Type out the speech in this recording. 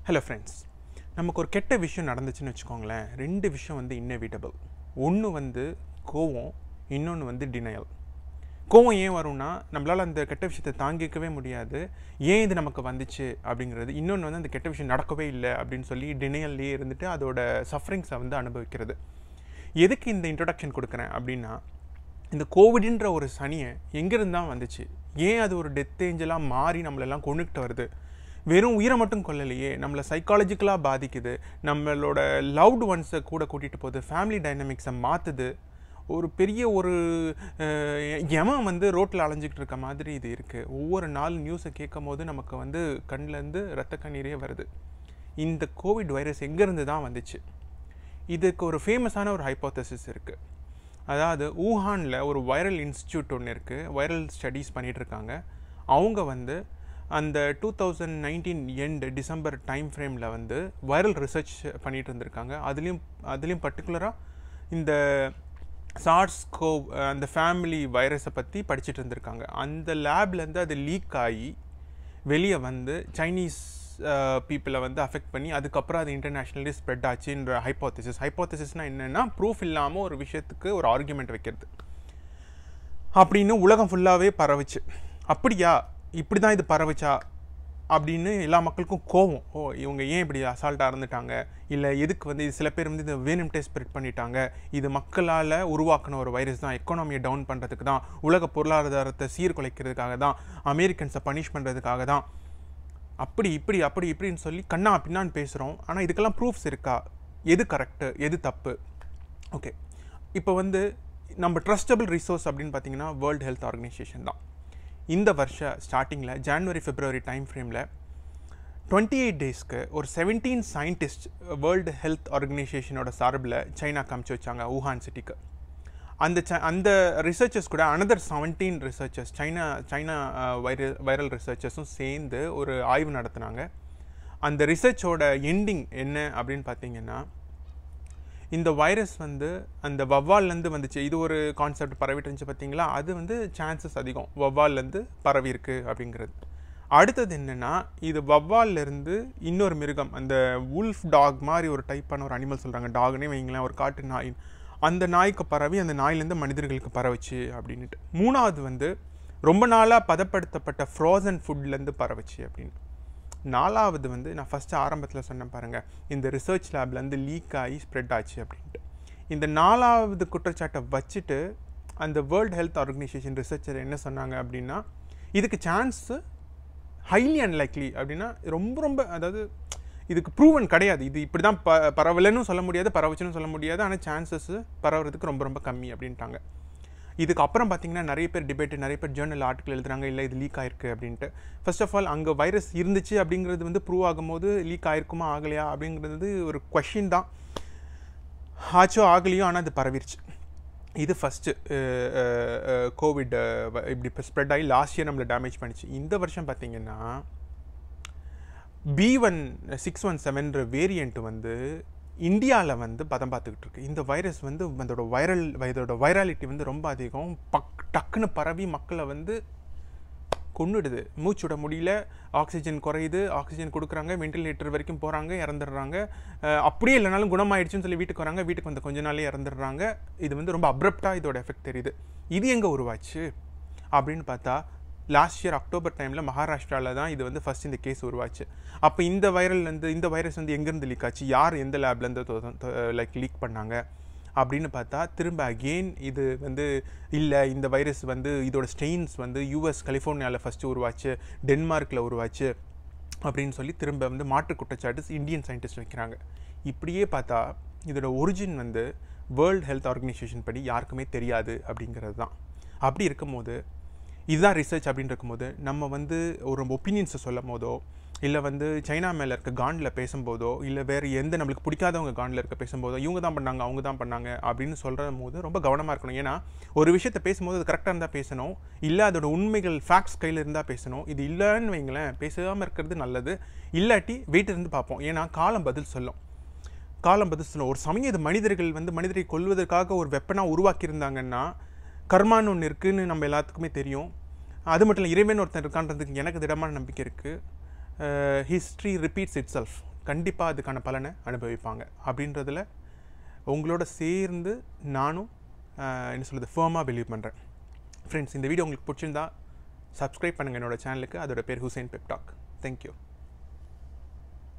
hello friends நமக்கு ஒரு கெட்ட விஷயம் நடந்துச்சுன்னு வச்சுக்கோங்களேன் ரெண்டு விஷயம் வந்து இன்னெவிட்டபிள் ஒன்று வந்து கோவம் இன்னொன்று வந்து டினையல் கோவம் ஏன் வரும்னா நம்மளால் அந்த கெட்ட விஷயத்தை தாங்கிக்கவே முடியாது ஏன் இது நமக்கு வந்துச்சு அப்படிங்கிறது இன்னொன்று வந்து அந்த கெட்ட விஷயம் நடக்கவே இல்லை அப்படின்னு சொல்லி டினையல்லையே இருந்துட்டு அதோட சஃபரிங்ஸை வந்து அனுபவிக்கிறது எதுக்கு இந்த இன்ட்ரொடக்ஷன் கொடுக்குறேன் அப்படின்னா இந்த கோவிடுன்ற ஒரு சனியை எங்கேருந்து தான் வந்துச்சு ஏன் அது ஒரு டெத் ஏஞ்சலாக மாறி நம்மளெல்லாம் கொண்டுகிட்டு வருது வெறும் உயிரை மட்டும் கொல்லலையே நம்மளை சைக்காலஜிக்கலாக பாதிக்குது நம்மளோட லவ்டு ஒன்ஸை கூட கூட்டிகிட்டு போகுது ஃபேமிலி டைனமிக்ஸை மாற்றுது ஒரு பெரிய ஒரு அஹ், யமன் வந்து ரோட்டில் அலைஞ்சிக்கிட்டு இருக்க மாதிரி இது இருக்குது ஒவ்வொரு நாள் நியூஸை கேட்கும் போது நமக்கு வந்து கண்ணிலேருந்து ரத்த கண்ணீரே வருது இந்த கோவிட் வைரஸ் எங்கேருந்து தான் வந்துச்சு இதுக்கு ஒரு ஃபேமஸான ஒரு ஹைப்போதசிஸ் இருக்குது அதாவது ஊஹானில் ஒரு வைரல் இன்ஸ்டியூட் ஒன்று இருக்குது வைரல் ஸ்டடீஸ் பண்ணிகிட்டு இருக்காங்க அவங்க வந்து அந்த two thousand nineteen end December time ஃப்ரேமில் வந்து வைரல் ரிசர்ச் பண்ணிட்டு இருந்திருக்காங்க அதுலேயும் அதுலேயும் பர்டிகுலராக இந்த சார்ஸ் கோவ் அந்த ஃபேமிலி வைரஸை பற்றி படிச்சுட்டு இருந்திருக்காங்க அந்த லேப்லேருந்து அது லீக் ஆகி வெளியே வந்து சைனீஸ் பீப்புளை வந்து அஃபெக்ட் பண்ணி அதுக்கப்புறம் அது இன்டர்நேஷ்னலி ஸ்ப்ரெட் ஆச்சுன்ற ஹைப்போதிசிஸ் ஹைப்போதிசிஸ்னால் என்னென்னா ப்ரூஃப் இல்லாமல் ஒரு விஷயத்துக்கு ஒரு ஆர்குமெண்ட் வைக்கிறது அப்படின்னு உலகம் ஃபுல்லாகவே பரவுச்சு அப்படியா இப்படி தான் இது பரவுச்சா அப்படின்னு எல்லா மக்களுக்கும் கோவம் ஓ இவங்க ஏன் இப்படி அசால்ட்டாக இருந்துட்டாங்க இல்லை எதுக்கு வந்து இது சில பேர் வந்து இதை வேணும்ட்டே ஸ்ப்ரெட் பண்ணிட்டாங்க இது மக்களால் உருவாக்கின ஒரு வைரஸ் தான் எக்கானமியை டவுன் பண்ணுறதுக்கு தான் உலக பொருளாதாரத்தை சீர்குலைக்கிறதுக்காக தான் அமெரிக்கன்ஸை பனிஷ் பண்ணுறதுக்காக தான் அப்படி இப்படி அப்படி இப்படின்னு சொல்லி கண்ணா பின்னான்னு பேசுகிறோம் ஆனால் இதுக்கெல்லாம் ப்ரூஃப்ஸ் இருக்கா எது கரெக்டு எது தப்பு ஓகே இப்போ வந்து நம்ம ட்ரஸ்டபிள் ரிசோர்ஸ் அப்படின்னு பார்த்தீங்கன்னா வேர்ல்டு ஹெல்த் ஆர்கனைசேஷன் தான் இந்த வருஷ ஸ்டார்டிங்கில் ஜான்வரி பிப்ரவரி டைம் ஃப்ரேமில் டுவெண்ட்டி எயிட் டேஸ்க்கு ஒரு செவன்டீன் சயின்டிஸ்ட் வேர்ல்டு ஹெல்த் ஆர்கனைசேஷனோட சார்பில் சைனா காமிச்சு வச்சாங்க ஊஹான் சிட்டிக்கு அந்த ச அந்த ரிசர்ச்சர்ஸ் கூட another seventeen researchers China China viral viral ரிசர்ச்சர்ஸும் சேர்ந்து ஒரு ஆய்வு நடத்துனாங்க அந்த ரிசர்ச்சோட எண்டிங் என்ன அப்படின்னு பார்த்தீங்கன்னா இந்த வைரஸ் வந்து அந்த வவ்வால்லேருந்து வந்துச்சு இது ஒரு கான்செப்ட் பரவிட்டு இருந்துச்சு பார்த்தீங்களா அது வந்து சான்சஸ் அதிகம் வவ்வால்லேருந்து பரவி இருக்கு அப்படிங்கிறது அடுத்தது என்னென்னா இது வவ்வால்லேருந்து இன்னொரு மிருகம் அந்த உல்ஃப் டாக் மாதிரி ஒரு டைப்பான ஒரு அனிமல் சொல்கிறாங்க டாக்னே வைங்களேன் ஒரு காட்டு நாய் அந்த நாய்க்கு பரவி அந்த நாயிலேருந்து மனிதர்களுக்கு பரவுச்சு அப்படின்ட்டு மூணாவது வந்து ரொம்ப நாளாக பதப்படுத்தப்பட்ட ஃப்ரோசன் ஃபுட்லேருந்து பரவுச்சு அப்படின்னு நாலாவது வந்து நான் ஃபஸ்ட்டு ஆரம்பத்தில் சொன்னேன் பாருங்கள் இந்த ரிசர்ச் லேப்லேருந்து லீக் ஆகி ஸ்ப்ரெட் ஆச்சு அப்படின்ட்டு இந்த நாலாவது குற்றச்சாட்டை வச்சுட்டு அந்த வேர்ல்டு ஹெல்த் ஆர்கனைசேஷன் ரிசர்ச்சர் என்ன சொன்னாங்க அப்படின்னா இதுக்கு சான்ஸு ஹைலி அன்லைக்லி அப்படின்னா ரொம்ப ரொம்ப அதாவது இதுக்கு ப்ரூவன் கிடையாது இது இப்படி தான் ப பரவலைன்னு சொல்ல முடியாது பரவச்சுன்னு சொல்ல முடியாது ஆனால் சான்சஸ் பரவுறதுக்கு ரொம்ப ரொம்ப கம்மி அப்படின்ட்டாங்க இதுக்கு அப்புறம் பார்த்தீங்கன்னா நிறைய பேர் டிபேட் நிறைய பேர் ஜேர்னல் ஆர்டிக்கல் எழுதுறாங்க இல்லை இது லீக் ஆயிருக்கு அப்படின்ட்டு ஃபர்ஸ்ட் ஆஃப் ஆல் அங்கே வைரஸ் இருந்துச்சு அப்படிங்கிறது வந்து ப்ரூவ் ஆகும்போது லீக் ஆயிருக்குமா ஆகலையா அப்படிங்கிறது ஒரு கொஷின் தான் ஆச்சோ ஆகலையோ ஆனால் அது பரவிருச்சு இது ஃபஸ்ட்டு கோவிட் இப்படி இப்போ ஸ்ப்ரெட் ஆகி லாஸ்ட் இயர் நம்மளை டேமேஜ் பண்ணிச்சு இந்த வருஷம் பார்த்தீங்கன்னா B one six one seven variant வந்து இந்தியாவில் வந்து பதம் பார்த்துக்கிட்டு இருக்கு இந்த வைரஸ் வந்து அதோட வைரல் இதோட வைராலிட்டி வந்து ரொம்ப அதிகம் பக் டக்குன்னு பரவி மக்களை வந்து கொன்னுடுது மூச்சு விட முடியல ஆக்சிஜன் குறையுது ஆக்சிஜன் கொடுக்குறாங்க வென்டிலேட்டர் வரைக்கும் போகிறாங்க இறந்துடுறாங்க அஹ் அப்படியே இல்லைனாலும் குணமாயிடுச்சுன்னு சொல்லி வீட்டுக்கு வராங்க வீட்டுக்கு வந்து கொஞ்ச நாளே இறந்துடுறாங்க இது வந்து ரொம்ப அப்ரப்டாக இதோட எஃபெக்ட் தெரியுது இது எங்கே உருவாச்சு அப்படின்னு பார்த்தா லாஸ்ட் இயர் அக்டோபர் டைமில் மகாராஷ்டிராவில் தான் இது வந்து ஃபஸ்ட் இந்த கேஸ் உருவாச்சு அப்போ இந்த வைரல் வந்து இந்த வைரஸ் வந்து எங்கேருந்து லீக் ஆச்சு யார் எந்த லேப்லேருந்து லைக் லீக் பண்ணாங்க அப்படின்னு பார்த்தா திரும்ப அகெயின் இது வந்து இல்லை இந்த வைரஸ் வந்து இதோட ஸ்டெயின்ஸ் வந்து யூஎஸ் கலிஃபோர்னியாவில் ஃபஸ்ட்டு உருவாச்சு டென்மார்க்கில் உருவாச்சு அப்படின்னு சொல்லி திரும்ப வந்து மாற்று குற்றச்சாட்டு இந்தியன் சயின்டிஸ்ட் வைக்கிறாங்க இப்படியே பார்த்தா இதோட ஒரிஜின் வந்து வேர்ல்டு ஹெல்த் ஆர்கனைசேஷன் படி யாருக்குமே தெரியாது அப்படிங்கிறது தான் அப்படி இருக்கும்போது இதுதான் ரிசர்ச் அப்படின்னு இருக்கும்போது நம்ம வந்து ஒரு ஒப்பீனியன்ஸை சொல்லும் போதோ இல்லை வந்து சைனா மேலே இருக்க காண்டில் பேசும்போதோ இல்லை வேறு எந்த நம்மளுக்கு பிடிக்காதவங்க காண்டில் இருக்க பேசும்போதோ இவங்க தான் பண்ணாங்க அவங்க தான் பண்ணாங்க அப்படின்னு சொல்கிற போது ரொம்ப கவனமாக இருக்கணும் ஏன்னா ஒரு விஷயத்தை பேசும்போது அது கரெக்டாக இருந்தால் பேசணும் இல்லை அதோட உண்மைகள் ஃபேக்ட்ஸ் கையில் இருந்தால் பேசணும் இது இல்லைன்னு வைங்களேன் பேசாமல் இருக்கிறது நல்லது இல்லாட்டி வெயிட் இருந்து பார்ப்போம் ஏன்னா காலம் பதில் சொல்லும் காலம் பதில் சொல்லும் ஒரு சமயம் இது மனிதர்கள் வந்து மனிதரை கொல்வதற்காக ஒரு வெப்பனாக உருவாக்கியிருந்தாங்கன்னா கர்மான்னு ஒன்று இருக்குன்னு நம்ம எல்லாத்துக்குமே தெரியும் அது மட்டும் இல்லை இறைவன் ஒருத்தன் இருக்கான்றதுக்கு எனக்கு திடமான நம்பிக்கை இருக்குது ஹிஸ்ட்ரி ரிப்பீட்ஸ் இட் செல்ஃப் கண்டிப்பாக அதுக்கான பலனை அனுபவிப்பாங்க அப்படின்றதுல உங்களோட சேர்ந்து நானும் ஆஹ், என்ன சொல்கிறது ஃபேமாக பிலீவ் பண்ணுறேன் ஃப்ரெண்ட்ஸ் இந்த வீடியோ உங்களுக்கு பிடிச்சிருந்தா சப்ஸ்கிரைப் பண்ணுங்கள் என்னோட சேனலுக்கு அதோட பேர் ஹுசைன் பெப்டாக் தேங்க்யூ